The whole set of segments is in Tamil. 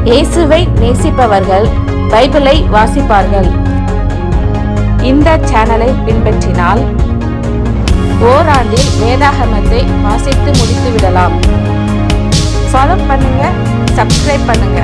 இயேசுவை நேசிப்பவர்கள் பைபிளை வாசிப்பார்கள் இந்த சேனலை பின்பற்றினால் ஓராண்டில் வேதாகமத்தை வாசித்து முடித்து விடலாம் ஃபாலோ பண்ணுங்க சப்ஸ்கிரைப் பண்ணுங்க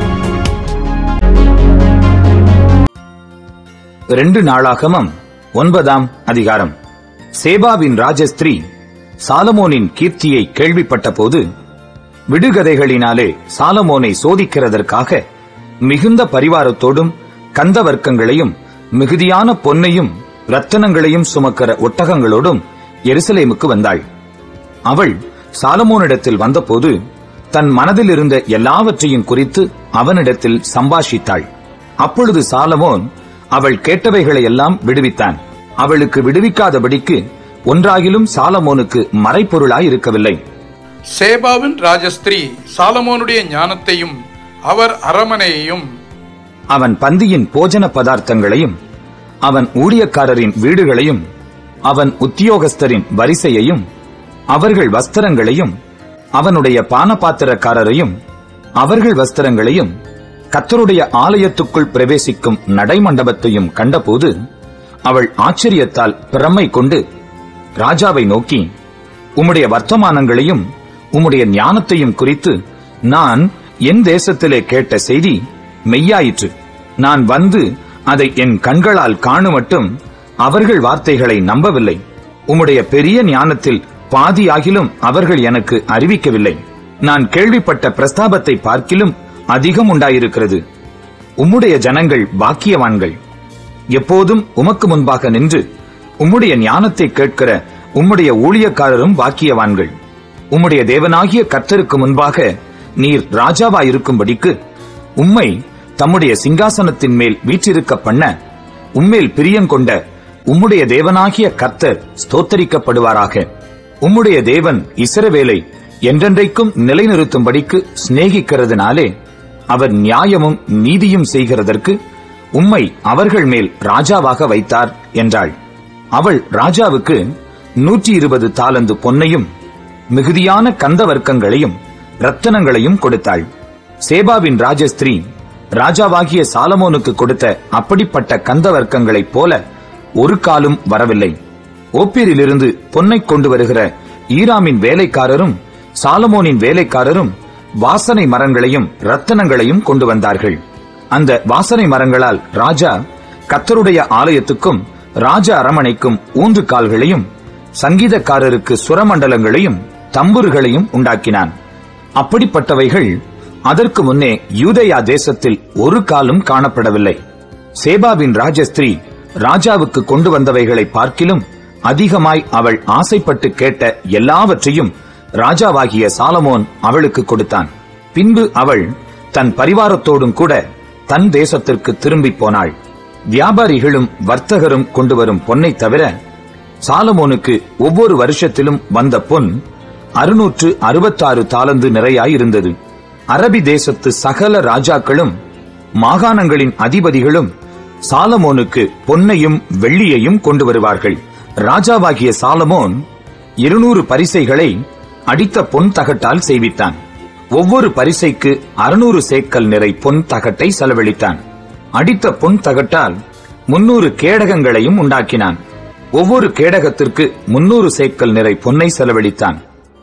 ரெண்டு நாளாகமம் ஒன்பதாம் அதிகாரம் சேபாவின் ராஜஸ்திரீ சாலமோனின் கீர்த்தியை கேள்விப்பட்ட போது விடுகதைகளினாலே சாலமோனை சோதிக்கிறதற்காக மிகுந்த பரிவாரத்தோடும் கந்த வர்க்கங்களையும் மிகுதியான பொன்னையும் ரத்தனங்களையும் சுமக்கிற ஒட்டகங்களோடும் எருசலேமுக்கு வந்தாள் அவள் சாலமோனிடத்தில் வந்தபோது தன் மனதில் இருந்த எல்லாவற்றையும் குறித்து அவனிடத்தில் சம்பாஷித்தாள் அப்பொழுது சாலமோன் அவள் கேட்டவைகளை எல்லாம் விடுவித்தான் அவளுக்கு விடுவிக்காதபடிக்கு ஒன்றாகிலும் சாலமோனுக்கு மறைப்பொருளாய் இருக்கவில்லை சேபாவின் ராஜஸ்திரீ சாலமோனுடைய ஞானத்தையும் அவர் அரமனையையும் அவன் பந்தியின் போஜன பதார்த்தங்களையும் அவன் ஊழியக்காரரின் வீடுகளையும் அவன் உத்தியோகஸ்தரின் வரிசையையும் அவர்கள் வஸ்திரங்களையும் அவனுடைய பானபாத்திரக்காரரையும் அவர்கள் வஸ்திரங்களையும் கத்தருடைய ஆலயத்துக்குள் பிரவேசிக்கும் நடைமண்டபத்தையும் கண்டபோது அவள் ஆச்சரியத்தால் பிரமை கொண்டு ராஜாவை நோக்கி உம்முடைய வர்த்தமானங்களையும் உம்முடைய ஞானத்தையும் குறித்து நான் என் தேசத்திலே கேட்ட செய்தி மெய்யாயிற்று நான் வந்து அதை என் கண்களால் காணுமட்டும் அவர்கள் வார்த்தைகளை நம்பவில்லை உம்முடைய பெரிய ஞானத்தில் பாதியாகிலும் அவர்கள் எனக்கு அறிவிக்கவில்லை நான் கேள்விப்பட்ட பிரஸ்தாபத்தை பார்க்கிலும் அதிகம் உண்டாயிருக்கிறது உம்முடைய ஜனங்கள் பாக்கியவான்கள் எப்போதும் உமக்கு முன்பாக நின்று உம்முடைய ஞானத்தை கேட்கிற உம்முடைய ஊழியக்காரரும் பாக்கியவான்கள் உம்முடைய தேவனாகிய கர்த்தருக்கு முன்பாக நீர் ராஜாவாயிருக்கும்படிக்கு உம்மை தம்முடைய சிங்காசனத்தின் மேல் வீற்றிருக்க பண்ண உம்மேல் பிரியங்கொண்ட உம்முடைய தேவனாகிய கர்த்தர் ஸ்தோத்தரிக்கப்படுவாராக உம்முடைய தேவன் இஸ்ரவேலை என்றென்றைக்கும் நிலைநிறுத்தும்படிக்கு சிநேகிக்கிறதுனாலே அவர் நியாயமும் நீதியும் செய்கிறதற்கு உம்மை அவர்கள் மேல் ராஜாவாக வைத்தார் என்றாள் அவள் ராஜாவுக்கு நூற்றி இருபது தாலந்து பொன்னையும் மிகுதியான கந்த வர்க்கங்களையும் ரத்தனங்களையும் கொடுத்தாள் சேபாவின் ராஜஸ்திரீ ராஜாவாகிய சாலமோனுக்கு கொடுத்த அப்படிப்பட்ட கந்த வர்க்கங்களைப் போல ஒரு காலும் வரவில்லை ஓப்பீரிலிருந்து பொன்னை கொண்டு வருகிற ஈராமின் வேலைக்காரரும் சாலமோனின் வேலைக்காரரும் வாசனை மரங்களையும் ரத்தனங்களையும் கொண்டு வந்தார்கள் அந்த வாசனை மரங்களால் ராஜா கத்தருடைய ஆலயத்துக்கும் ராஜ அரமனைக்கும் ஊன்று கால்களையும் சங்கீதக்காரருக்கு சுரமண்டலங்களையும் தம்புர்களையும் உண்டாக்கினான் அப்படிப்பட்டவைகள் அதற்கு முன்னே யூதயா தேசத்தில் ஒரு காலும் காணப்படவில்லை சேபாவின் ராஜஸ்திரீ ராஜாவுக்கு கொண்டு வந்தவைகளை பார்க்கிலும் அதிகமாய் அவள் ஆசைப்பட்டு கேட்ட எல்லாவற்றையும் ராஜாவாகிய சாலமோன் அவளுக்கு கொடுத்தான் பின்பு அவள் தன் பரிவாரத்தோடும் கூட தன் தேசத்திற்கு திரும்பி போனாள் வியாபாரிகளும் வர்த்தகரும் கொண்டு வரும் பொன்னை தவிர சாலமோனுக்கு ஒவ்வொரு வருஷத்திலும் வந்த பொன் அறுநூற்று அறுபத்தாறு தாலந்து நிறையாயிருந்தது அரபி தேசத்து சகல ராஜாக்களும் மாகாணங்களின் அதிபதிகளும் சாலமோனுக்கு பொன்னையும் வெள்ளியையும் கொண்டு வருவார்கள் ராஜாவாகிய சாலமோன் இருநூறு பரிசைகளை அடித்த பொன் தகட்டால் செய்வித்தான் ஒவ்வொரு பரிசைக்கு அறுநூறு சேக்கல் நிறை பொன் தகட்டை செலவழித்தான் அடித்த பொன் தகட்டால் முன்னூறு கேடகங்களையும் உண்டாக்கினான் ஒவ்வொரு கேடகத்திற்கு முன்னூறு சேக்கல் நிறை பொன்னை செலவழித்தான்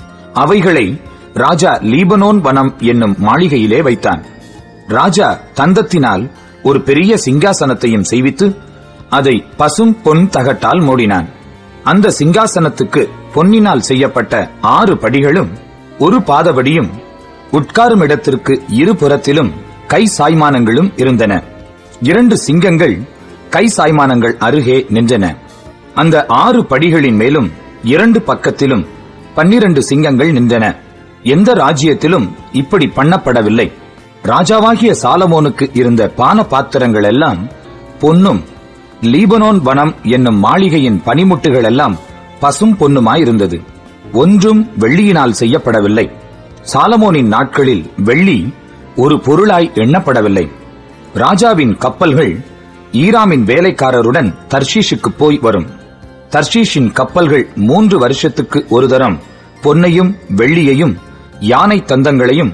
அவைகளை ராஜா லீபனோன் வனம் என்னும் மாளிகையிலே வைத்தான் ராஜா தந்தத்தினால் ஒரு பெரிய சிங்காசனத்தையும் செய்வித்து அதை பசும் பொன் தகட்டால் மூடினான் அந்த சிங்காசனத்துக்கு பொன்னினால் செய்யப்பட்ட ஆறு படிகளும் ஒரு பாதபடியும் உட்காரும் இடத்திற்கு இருபுறத்திலும் கை சாய்மானங்களும் இருந்தன இரண்டு சிங்கங்கள் கை சாய்மானங்கள் அருகே நின்றன அந்த ஆறு படிகளின் மேலும் இரண்டு பக்கத்திலும் பன்னிரண்டு சிங்கங்கள் நின்றன எந்த ராஜ்யத்திலும் இப்படி பண்ணப்படவில்லை ராஜாவாகிய சாலமோனுக்கு இருந்த பான பாத்திரங்கள் எல்லாம் பொன்னும் லீபனோன் வனம் என்னும் மாளிகையின் பனிமுட்டுகள் எல்லாம் பசும் பொன்னுமாயிருந்தது ஒன்றும் வெள்ளியினால் செய்யப்படவில்லை சாலமோனின் நாட்களில் வெள்ளி ஒரு பொருளாய் எண்ணப்படவில்லை ராஜாவின் கப்பல்கள் ஈராமின் வேலைக்காரருடன் தர்ஷீஷுக்கு போய் வரும் தர்ஷீஷின் கப்பல்கள் மூன்று வருஷத்துக்கு ஒரு தரம் பொன்னையும் வெள்ளியையும் யானை தந்தங்களையும்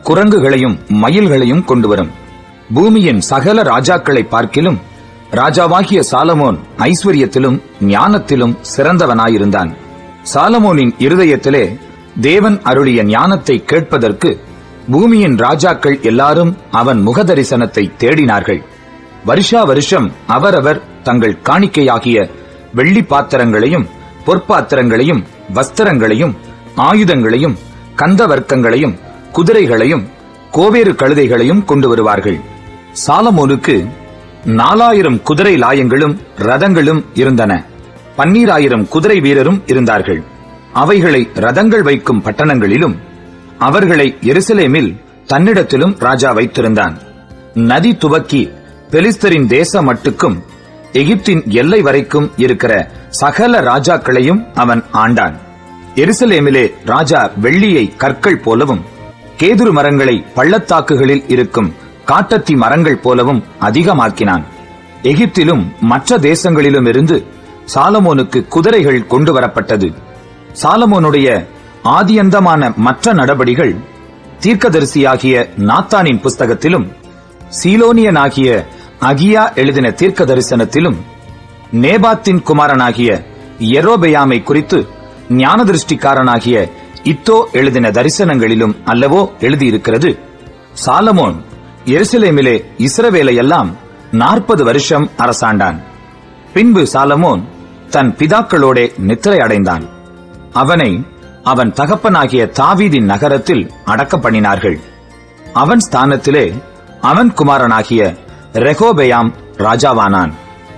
குரங்குகளையும் மயில்களையும் கொண்டு வரும் பூமியின் சகல ராஜாக்களை பார்க்கிலும் ராஜாவாகிய சாலமோன் ஐஸ்வர்யத்திலும் ஞானத்திலும் சிறந்தவனாயிருந்தான் சாலமோனின் இருதயத்திலே தேவன் அருளிய ஞானத்தை கேட்பதற்கு பூமியின் ராஜாக்கள் எல்லாரும் அவன் முகதரிசனத்தை தேடினார்கள் வருஷா வருஷம் அவரவர் தங்கள் காணிக்கையாகிய வெள்ளி பாத்திரங்களையும் பொற்பாத்திரங்களையும் வஸ்திரங்களையும் ஆயுதங்களையும் கந்தவர்க்கங்களையும் குதிரைகளையும் கோவேறு கழுதைகளையும் கொண்டு வருவார்கள் சாலமோனுக்கு நாலாயிரம் குதிரை லாயங்களும் ரதங்களும் இருந்தன பன்னீராயிரம் குதிரை வீரரும் இருந்தார்கள் அவைகளை ரதங்கள் வைக்கும் பட்டணங்களிலும் அவர்களை எருசலேமில் தன்னிடத்திலும் ராஜா வைத்திருந்தான் நதி துவக்கி பெலிஸ்தரின் தேச மட்டுக்கும் எகிப்தின் எல்லை வரைக்கும் இருக்கிற சகல ராஜாக்களையும் அவன் ஆண்டான் எருசலேமிலே ராஜா வெள்ளியை கற்கள் போலவும் கேதுரு மரங்களை பள்ளத்தாக்குகளில் இருக்கும் காட்டத்தி மரங்கள் போலவும் அதிகமாக்கினான் எகிப்திலும் மற்ற தேசங்களிலும் இருந்து சாலமோனுக்கு குதிரைகள் கொண்டு வரப்பட்டது சாலமோனுடைய ஆதியந்தமான மற்ற நடபடிகள் தீர்க்கதரிசியாகிய நாத்தானின் புஸ்தகத்திலும் சீலோனியனாகிய அகியா எழுதின தீர்க்க தரிசனத்திலும் நேபாத்தின் குமாரனாகிய எரோபெயாமை குறித்து ஞானதிருஷ்டிக்காரனாகிய இத்தோ எழுதின தரிசனங்களிலும் அல்லவோ எழுதியிருக்கிறது சாலமோன் எருசலேமிலே இஸ்ரவேலையெல்லாம் நாற்பது வருஷம் அரசாண்டான் பின்பு சாலமோன் தன் பிதாக்களோடே நித்திரை அடைந்தான் அவனை அவன் தகப்பனாகிய தாவீதின் நகரத்தில் அடக்கம் பண்ணினார்கள் அவன் ஸ்தானத்திலே அவன் குமாரனாகிய ரெகோபெயாம் ராஜாவானான்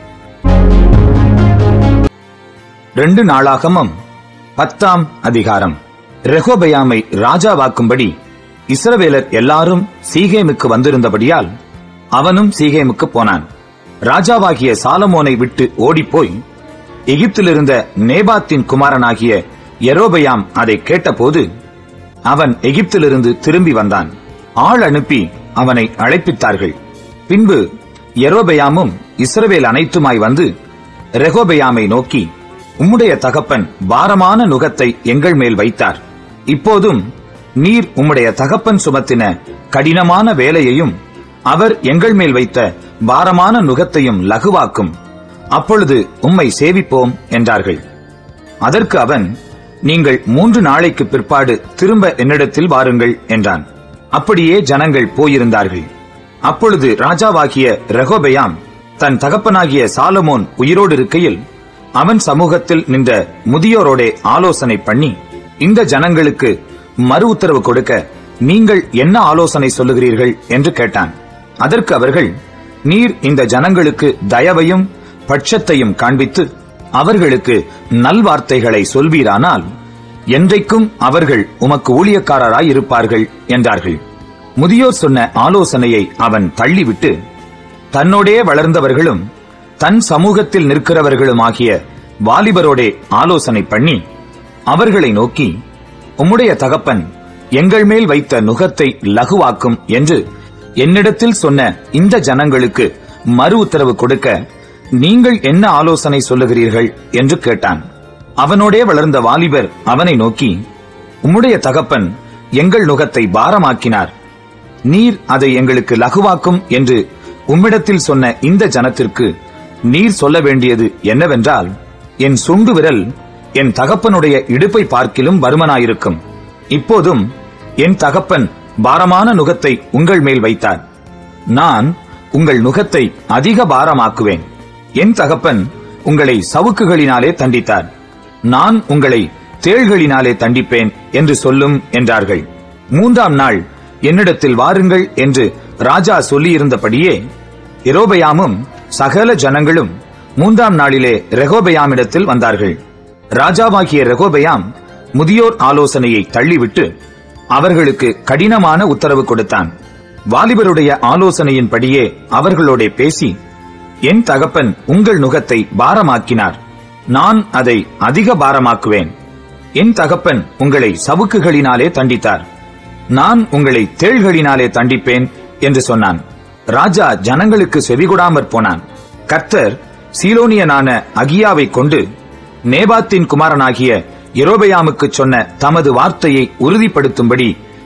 ரெண்டு நாளாகமம் பத்தாம் அதிகாரம் ரெகோபெயாமை ராஜாவாக்கும்படி இஸ்ரவேலர் எல்லாரும் சீகேமுக்கு வந்திருந்தபடியால் அவனும் சீகேமுக்கு போனான் ராஜாவாகிய சாலமோனை விட்டு ஓடிப்போய் எகிப்திலிருந்த நேபாத்தின் குமாரனாகிய எரோபெயாம் அதை கேட்டபோது அவன் எகிப்திலிருந்து திரும்பி வந்தான் ஆள் அனுப்பி அவனை அழைப்பித்தார்கள் பின்பு எரோபெயாமும் இஸ்ரவேல் அனைத்துமாய் வந்து ரெகோபெயாமை நோக்கி உம்முடைய தகப்பன் பாரமான நுகத்தை எங்கள் மேல் வைத்தார் இப்போதும் நீர் உம்முடைய தகப்பன் சுமத்தின கடினமான வேலையையும் அவர் எங்கள் மேல் வைத்த பாரமான நுகத்தையும் லகுவாக்கும் அப்பொழுது உம்மை சேவிப்போம் என்றார்கள் அதற்கு அவன் நீங்கள் மூன்று நாளைக்கு பிற்பாடு திரும்ப என்னிடத்தில் வாருங்கள் என்றான் அப்படியே ஜனங்கள் போயிருந்தார்கள் அப்பொழுது ராஜாவாகிய ரெகோபெயாம் தன் தகப்பனாகிய சாலமோன் உயிரோடு இருக்கையில் அவன் சமூகத்தில் நின்ற முதியோரோடே ஆலோசனை பண்ணி இந்த ஜனங்களுக்கு மறு உத்தரவு கொடுக்க நீங்கள் என்ன ஆலோசனை சொல்லுகிறீர்கள் என்று கேட்டான் அதற்கு அவர்கள் நீர் இந்த ஜனங்களுக்கு தயவையும் பட்சத்தையும் காண்பித்து அவர்களுக்கு நல்வார்த்தைகளை சொல்வீரானால் என்றைக்கும் அவர்கள் உமக்கு ஊழியக்காரராய் இருப்பார்கள் என்றார்கள் முதியோர் சொன்ன ஆலோசனையை அவன் தள்ளிவிட்டு தன்னோடே வளர்ந்தவர்களும் தன் சமூகத்தில் நிற்கிறவர்களுமாகிய வாலிபரோடே ஆலோசனை பண்ணி அவர்களை நோக்கி உம்முடைய தகப்பன் எங்கள் மேல் வைத்த நுகத்தை லகுவாக்கும் என்று என்னிடத்தில் சொன்ன இந்த ஜனங்களுக்கு மறு உத்தரவு கொடுக்க நீங்கள் என்ன ஆலோசனை சொல்லுகிறீர்கள் என்று கேட்டான் அவனோடே வளர்ந்த வாலிபர் அவனை நோக்கி உம்முடைய தகப்பன் எங்கள் நுகத்தை பாரமாக்கினார் நீர் அதை எங்களுக்கு லகுவாக்கும் என்று உம்மிடத்தில் சொன்ன இந்த ஜனத்திற்கு நீர் சொல்ல வேண்டியது என்னவென்றால் என் சுண்டு விரல் என் தகப்பனுடைய இடுப்பை பார்க்கிலும் வருமனாயிருக்கும் இப்போதும் என் தகப்பன் பாரமான நுகத்தை உங்கள் மேல் வைத்தார் நான் உங்கள் நுகத்தை அதிக பாரமாக்குவேன் என் தகப்பன் உங்களை சவுக்குகளினாலே தண்டித்தார் நான் உங்களை தேள்களினாலே தண்டிப்பேன் என்று சொல்லும் என்றார்கள் மூன்றாம் நாள் என்னிடத்தில் வாருங்கள் என்று ராஜா சொல்லியிருந்தபடியே எரோபயாமும் சகல ஜனங்களும் மூன்றாம் நாளிலே ரெகோபயாமிடத்தில் வந்தார்கள் ராஜாவாகிய ரெகோபயாம் முதியோர் ஆலோசனையை தள்ளிவிட்டு அவர்களுக்கு கடினமான உத்தரவு கொடுத்தான் வாலிபருடைய ஆலோசனையின்படியே அவர்களோடே பேசி என் தகப்பன் உங்கள் நுகத்தை பாரமாக்கினார் நான் அதை அதிக பாரமாக்குவேன் என் தகப்பன் உங்களை சவுக்குகளினாலே தண்டித்தார் நான் உங்களை தேள்களினாலே தண்டிப்பேன் என்று சொன்னான் ராஜா ஜனங்களுக்கு செவிகொடாமற் போனான் கர்த்தர் சீலோனியனான அகியாவை கொண்டு நேபாத்தின் குமாரனாகிய எரோபெயாமுக்கு சொன்ன தமது வார்த்தையை உறுதிப்படுத்தும்படி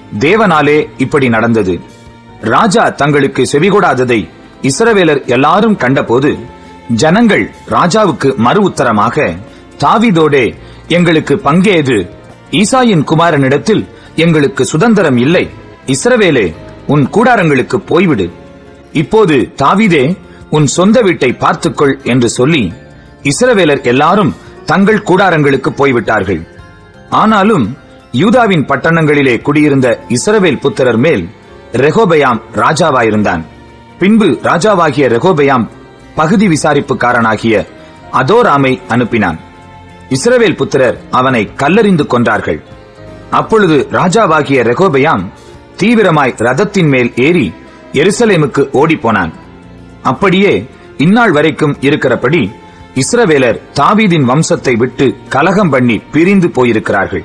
தேவனாலே இப்படி நடந்தது ராஜா தங்களுக்கு செவிகொடாததை இஸ்ரவேலர் எல்லாரும் கண்டபோது ஜனங்கள் ராஜாவுக்கு மறு உத்தரமாக தாவீதோடே எங்களுக்கு பங்கேது ஈசாயின் குமாரனிடத்தில் எங்களுக்கு சுதந்திரம் இல்லை இஸ்ரவேலே உன் கூடாரங்களுக்கு போய்விடு இப்போது தாவீதே உன் சொந்த வீட்டை பார்த்துக்கொள் என்று சொல்லி இஸ்ரவேலர் எல்லாரும் தங்கள் கூடாரங்களுக்கு போய்விட்டார்கள் ஆனாலும் யூதாவின் பட்டணங்களிலே குடியிருந்த இஸ்ரவேல் புத்திரர் மேல் ரெகோபயாம் ராஜாவாயிருந்தான் பின்பு ராஜாவாகிய ரெகோபயாம் பகுதி விசாரிப்புக்காரனாகிய அதோராமை அனுப்பினான் இஸ்ரவேல் புத்திரர் அவனை கல்லறிந்து கொன்றார்கள் அப்பொழுது ராஜாவாகிய ரெகோபயாம் தீவிரமாய் ரதத்தின் மேல் ஏறி எருசலேமுக்கு ஓடிப்போனான் அப்படியே இந்நாள் வரைக்கும் இருக்கிறபடி இஸ்ரவேலர் தாவீதின் வம்சத்தை விட்டு கலகம் பண்ணி பிரிந்து போயிருக்கிறார்கள்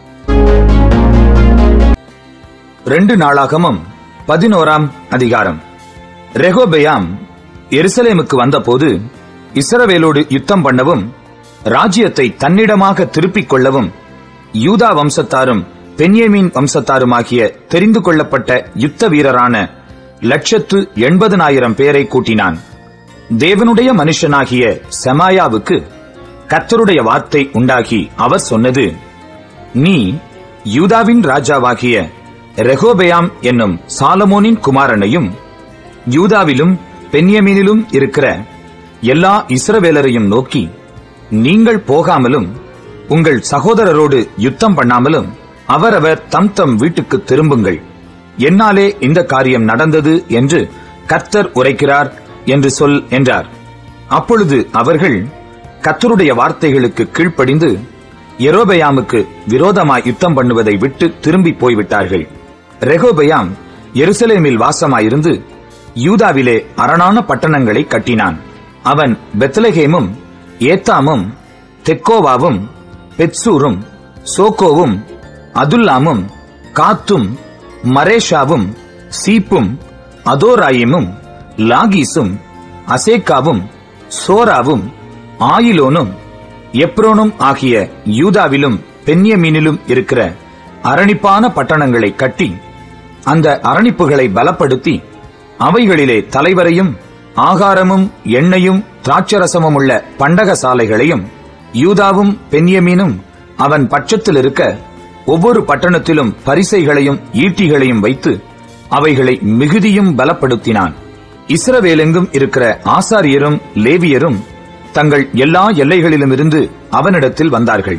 ரெண்டு நாளாகமும் பதினோராம் அதிகாரம் ரெகோபெயாம் எருசலேமுக்கு வந்தபோது இஸ்ரவேலோடு யுத்தம் பண்ணவும் ராஜ்யத்தை தன்னிடமாக திருப்பிக் கொள்ளவும் யூதா வம்சத்தாரும் பென்யமீன் வம்சத்தாருமாகிய தெரிந்து கொள்ளப்பட்ட யுத்த வீரரான லட்சத்து எண்பதனாயிரம் பேரை கூட்டினான் தேவனுடைய மனுஷனாகிய செமாயாவுக்கு கர்த்தருடைய வார்த்தை உண்டாகி அவர் சொன்னது நீ யூதாவின் ராஜாவாகிய ரெகோபெயாம் என்னும் சாலமோனின் குமாரனையும் யூதாவிலும் பென்யமீனிலும் இருக்கிற எல்லா இஸ்ரவேலரையும் நோக்கி நீங்கள் போகாமலும் உங்கள் சகோதரரோடு யுத்தம் பண்ணாமலும் அவரவர் தம் தம் வீட்டுக்கு திரும்புங்கள் என்னாலே இந்த காரியம் நடந்தது என்று கர்த்தர் உரைக்கிறார் என்று சொல் என்றார் அப்பொழுது அவர்கள் கர்த்தருடைய வார்த்தைகளுக்கு கீழ்ப்படிந்து எரோபெயாமுக்கு விரோதமாய் யுத்தம் பண்ணுவதை விட்டு திரும்பி போய்விட்டார்கள் ரெகோபெயாம் எருசலேமில் வாசமாயிருந்து யூதாவிலே அரணான பட்டணங்களை கட்டினான் அவன் பெத்லகேமும் ஏத்தாமும் தெக்கோவாவும் பெட்சூரும் சோக்கோவும் அதுல்லாமும் காத்தும் மரேஷாவும் சீப்பும் அதோராயிமும் லாகீசும் அசேக்காவும் சோராவும் ஆயிலோனும் எப்ரோனும் ஆகிய யூதாவிலும் பென்யமீனிலும் இருக்கிற அரணிப்பான பட்டணங்களை கட்டி அந்த அரணிப்புகளை பலப்படுத்தி அவைகளிலே தலைவரையும் ஆகாரமும் எண்ணெயும் திராட்சரசமும் உள்ள பண்டக சாலைகளையும் யூதாவும் பென்யமீனும் அவன் பட்சத்தில் இருக்க ஒவ்வொரு பட்டணத்திலும் பரிசைகளையும் ஈட்டிகளையும் வைத்து அவைகளை மிகுதியும் பலப்படுத்தினான் இஸ்ரவேலெங்கும் இருக்கிற ஆசாரியரும் லேவியரும் தங்கள் எல்லா எல்லைகளிலுமிருந்து அவனிடத்தில் வந்தார்கள்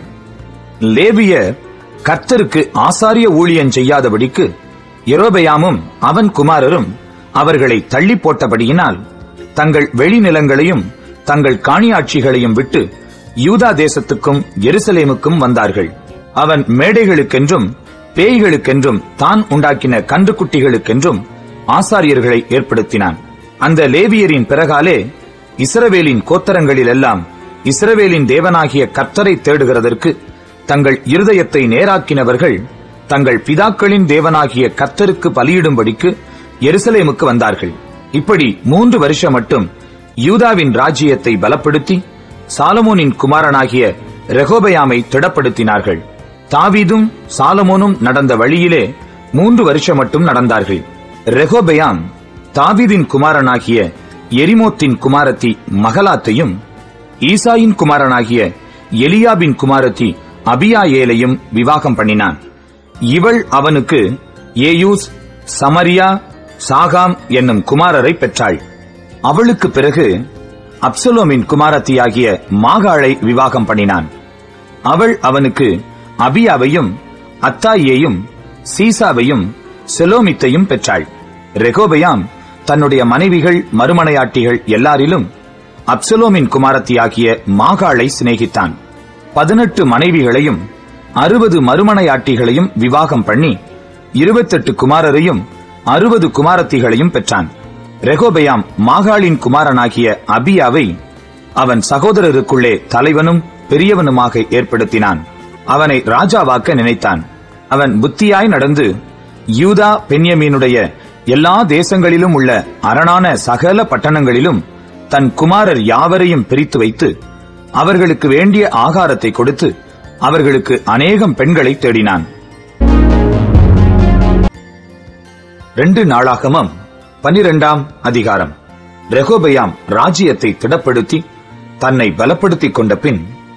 லேவியர் கர்த்தருக்கு ஆசாரிய ஊழியன் செய்யாதபடிக்கு எரோபெயாமும் அவன் குமாரரும் அவர்களை தள்ளி போட்டபடியினால் தங்கள் வெளிநிலங்களையும் தங்கள் காணியாட்சிகளையும் விட்டு யூதா தேசத்துக்கும் எருசலேமுக்கும் வந்தார்கள் அவன் மேடைகளுக்கென்றும் பேய்களுக்கென்றும் தான் உண்டாக்கின கன்றுக்குட்டிகளுக்கென்றும் ஆசாரியர்களை ஏற்படுத்தினான் அந்த லேவியரின் பிறகாலே இஸ்ரவேலின் கோத்தரங்களிலெல்லாம் இஸ்ரவேலின் தேவனாகிய கர்த்தரை தேடுகிறதற்கு தங்கள் இருதயத்தை நேராக்கினவர்கள் தங்கள் பிதாக்களின் தேவனாகிய கர்த்தருக்கு பலியிடும்படிக்கு எருசலேமுக்கு வந்தார்கள் இப்படி மூன்று வருஷம் மட்டும் யூதாவின் ராஜ்யத்தை பலப்படுத்தி சாலமோனின் குமாரனாகிய ரெகோபயாமை திடப்படுத்தினார்கள் தாவீதும் சாலமோனும் நடந்த வழியிலே மூன்று வருஷம் மட்டும் நடந்தார்கள் ரெகோபயாம் தாவீதின் குமாரனாகிய எரிமோத்தின் குமாரத்தி மகலாத்தையும் ஈசாயின் குமாரனாகிய எலியாபின் குமாரத்தி அபியாயேலையும் விவாகம் பண்ணினான் இவள் அவனுக்கு ஏயூஸ் சமரியா சாகாம் என்னும் குமாரரை பெற்றாள் அவளுக்கு பிறகு அப்சலோமின் குமாரத்தியாகிய மாகாளை விவாகம் பண்ணினான் அவள் அவனுக்கு அபியாவையும் அத்தாயியையும் சீசாவையும் செலோமித்தையும் பெற்றாள் ரெகோபயாம் தன்னுடைய மனைவிகள் மறுமனையாட்டிகள் எல்லாரிலும் அப்சலோமின் குமாரத்தியாகிய மாகாளை சிநேகித்தான் பதினெட்டு மனைவிகளையும் அறுபது மறுமனையாட்டிகளையும் விவாகம் பண்ணி இருபத்தெட்டு குமாரரையும் அறுபது குமாரத்திகளையும் பெற்றான் ரெகோபயாம் மாகாளின் குமாரனாகிய அபியாவை அவன் சகோதரருக்குள்ளே தலைவனும் பெரியவனுமாக ஏற்படுத்தினான் அவனை ராஜாவாக்க நினைத்தான் அவன் புத்தியாய் நடந்து யூதா பென்யமீனுடைய எல்லா தேசங்களிலும் உள்ள அரணான சகல பட்டணங்களிலும் தன் குமாரர் யாவரையும் பிரித்து வைத்து அவர்களுக்கு வேண்டிய ஆகாரத்தை கொடுத்து அவர்களுக்கு அநேகம் பெண்களை தேடினான் ரெண்டு நாளாகமம் பனிரெண்டாம் அதிகாரம் ரெகோபயாம் ராஜ்யத்தை திடப்படுத்தி தன்னை பலப்படுத்திக் கொண்ட பின்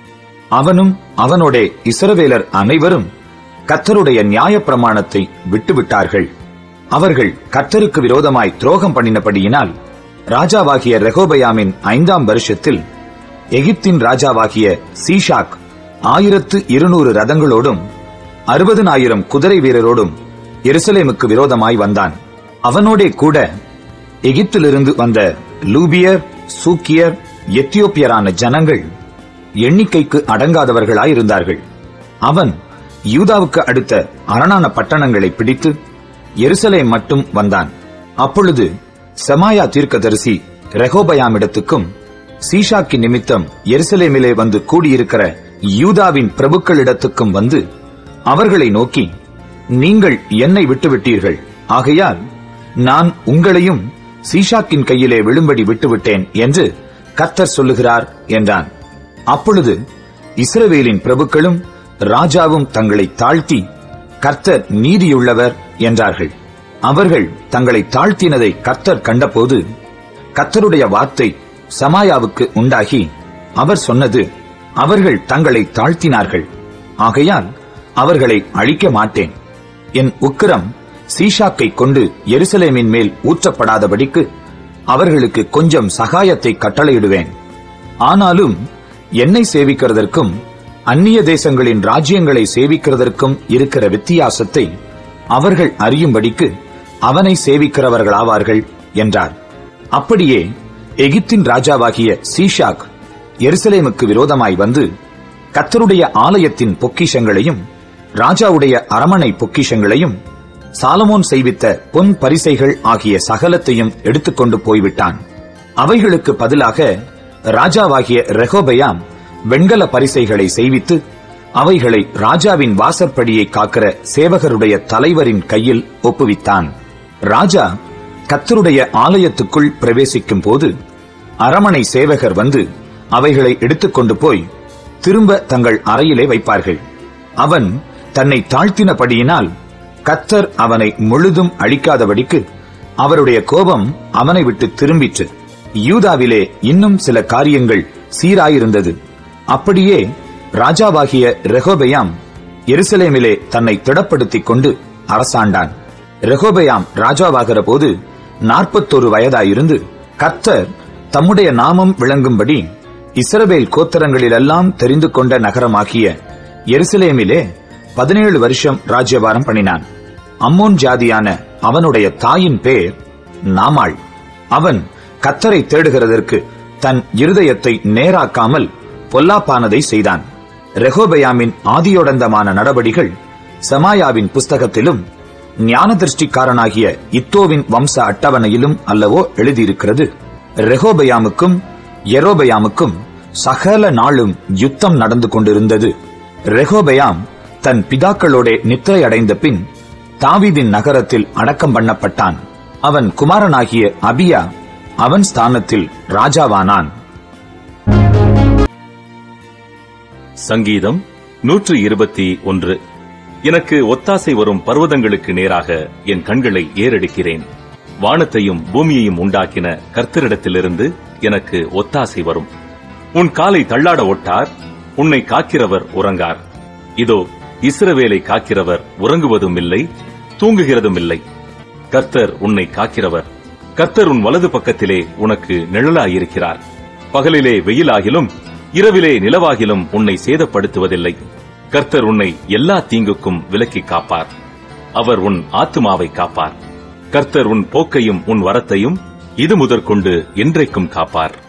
அவனும் அவனோட இஸ்ரவேலர் அனைவரும் கர்த்தருடைய நியாயப்பிரமாணத்தை விட்டுவிட்டார்கள் அவர்கள் கர்த்தருக்கு விரோதமாய் துரோகம் பண்ணினபடியினால் ராஜாவாகிய ரெகோபயாமின் ஐந்தாம் வருஷத்தில் எகிப்தின் ராஜாவாகிய சீஷாக் ஆயிரத்து இருநூறு ரதங்களோடும் அறுபதனாயிரம் குதிரை வீரரோடும் எருசலேமுக்கு விரோதமாய் வந்தான் அவனோடே கூட எகிப்திலிருந்து வந்த லூபியர் சூக்கியர் எத்தியோப்பியரான ஜனங்கள் எண்ணிக்கைக்கு அடங்காதவர்களாயிருந்தார்கள் அவன் யூதாவுக்கு அடுத்த அரணான பட்டணங்களை பிடித்து எருசலேம் மட்டும் வந்தான் அப்பொழுது செமாயா தீர்க்கதரிசி ரெகோபயாமிடத்துக்கும் சீஷாக்கி நிமித்தம் எருசலேமிலே வந்து கூடியிருக்கிற யூதாவின் பிரபுக்களிடத்துக்கும் வந்து அவர்களை நோக்கி நீங்கள் என்னை விட்டுவிட்டீர்கள் ஆகையால் நான் உங்களையும் சீஷாக்கின் கையிலே விழும்படி விட்டுவிட்டேன் என்று கர்த்தர் சொல்லுகிறார் என்றான் அப்பொழுது இஸ்ரவேலின் பிரபுக்களும் ராஜாவும் தங்களை தாழ்த்தி கர்த்தர் நீதியுள்ளவர் என்றார்கள் அவர்கள் தங்களை தாழ்த்தினதை கர்த்தர் கண்டபோது கர்த்தருடைய வார்த்தை சமாயாவுக்கு உண்டாகி அவர் சொன்னது அவர்கள் தங்களை தாழ்த்தினார்கள் ஆகையால் அவர்களை அழிக்க மாட்டேன் என் உக்கிரம் சீஷாக்கை கொண்டு எருசலேமின் மேல் ஊற்றப்படாதபடிக்கு அவர்களுக்கு கொஞ்சம் சகாயத்தை கட்டளையிடுவேன் ஆனாலும் என்னை சேவிக்கிறதற்கும் அந்நிய தேசங்களின் ராஜ்யங்களை சேவிக்கிறதற்கும் இருக்கிற வித்தியாசத்தை அவர்கள் அறியும்படிக்கு அவனை சேவிக்கிறவர்களாவார்கள் என்றார் அப்படியே எகிப்தின் ராஜாவாகிய சீஷாக் எருசலேமுக்கு விரோதமாய் வந்து கத்தருடைய ஆலயத்தின் பொக்கிஷங்களையும் ராஜாவுடைய அரமனை பொக்கிஷங்களையும் சாலமோன் செய்வித்த பொன் பரிசைகள் ஆகிய சகலத்தையும் எடுத்துக்கொண்டு போய்விட்டான் அவைகளுக்கு பதிலாக ராஜாவாகிய ரெகோபயாம் வெண்கல பரிசைகளை செய்வித்து அவைகளை ராஜாவின் வாசற்படியை காக்கிற சேவகருடைய தலைவரின் கையில் ஒப்புவித்தான் ராஜா கத்தருடைய ஆலயத்துக்குள் பிரவேசிக்கும் போது அரமனை சேவகர் வந்து அவைகளை எடுத்துக்கொண்டு போய் திரும்ப தங்கள் அறையிலே வைப்பார்கள் அவன் தன்னை தாழ்த்தினபடியினால் கத்தர் அவனை முழுதும் அழிக்காதபடிக்கு அவருடைய கோபம் அவனை விட்டு திரும்பிற்று யூதாவிலே இன்னும் சில காரியங்கள் சீராயிருந்தது அப்படியே ராஜாவாகிய ரெகோபயாம் எருசலேமிலே தன்னை திடப்படுத்திக் கொண்டு அரசாண்டான் ரெகோபயாம் ராஜாவாகிற போது நாற்பத்தொரு வயதாயிருந்து கர்த்தர் தம்முடைய நாமம் விளங்கும்படி இஸ்ரவேல் கோத்தரங்களிலெல்லாம் தெரிந்து கொண்ட நகரமாகிய எருசலேமிலே பதினேழு வருஷம் ராஜ்யபாரம் பண்ணினான் அம்மோன் ஜாதியான அவனுடைய தாயின் பேர் நாமாள் அவன் கத்தரை தேடுகிறதற்கு தன் இருதயத்தை நேராக்காமல் பொல்லாப்பானதை செய்தான் ரெகோபயாமின் ஆதியோடந்தமான நடபடிகள் சமாயாவின் புஸ்தகத்திலும் ஞான திருஷ்டிக்காரனாகிய இத்தோவின் வம்ச அட்டவணையிலும் அல்லவோ எழுதியிருக்கிறது ரெகோபயாமுக்கும் எரோபயாமுக்கும் சகல நாளும் யுத்தம் நடந்து கொண்டிருந்தது ரெகோபயாம் தன் பிதாக்களோட நித்திரை அடைந்த பின் தாவீதின் நகரத்தில் அடக்கம் பண்ணப்பட்டான் அவன் குமாரனாகிய அபியா அவன் ஸ்தானத்தில் ராஜாவானான் சங்கீதம் நூற்று இருபத்தி ஒன்று எனக்கு ஒத்தாசை வரும் பர்வதங்களுக்கு நேராக என் கண்களை ஏறெடுக்கிறேன் வானத்தையும் பூமியையும் உண்டாக்கின கர்த்தரிடத்திலிருந்து எனக்கு ஒத்தாசை வரும் உன் காலை தள்ளாட ஒட்டார் உன்னை காக்கிறவர் உறங்கார் இதோ இஸ்ரவேலை காக்கிறவர் உறங்குவதும் இல்லை தூங்குகிறதும் இல்லை கர்த்தர் உன்னை காக்கிறவர் கர்த்தர் உன் வலது பக்கத்திலே உனக்கு நிழலாயிருக்கிறார் பகலிலே வெயிலாகிலும் இரவிலே நிலவாகிலும் உன்னை சேதப்படுத்துவதில்லை கர்த்தர் உன்னை எல்லா தீங்குக்கும் விலக்கி காப்பார் அவர் உன் ஆத்துமாவை காப்பார் கர்த்தர் உன் போக்கையும் உன் வரத்தையும் இது முதற்கொண்டு என்றைக்கும் காப்பார்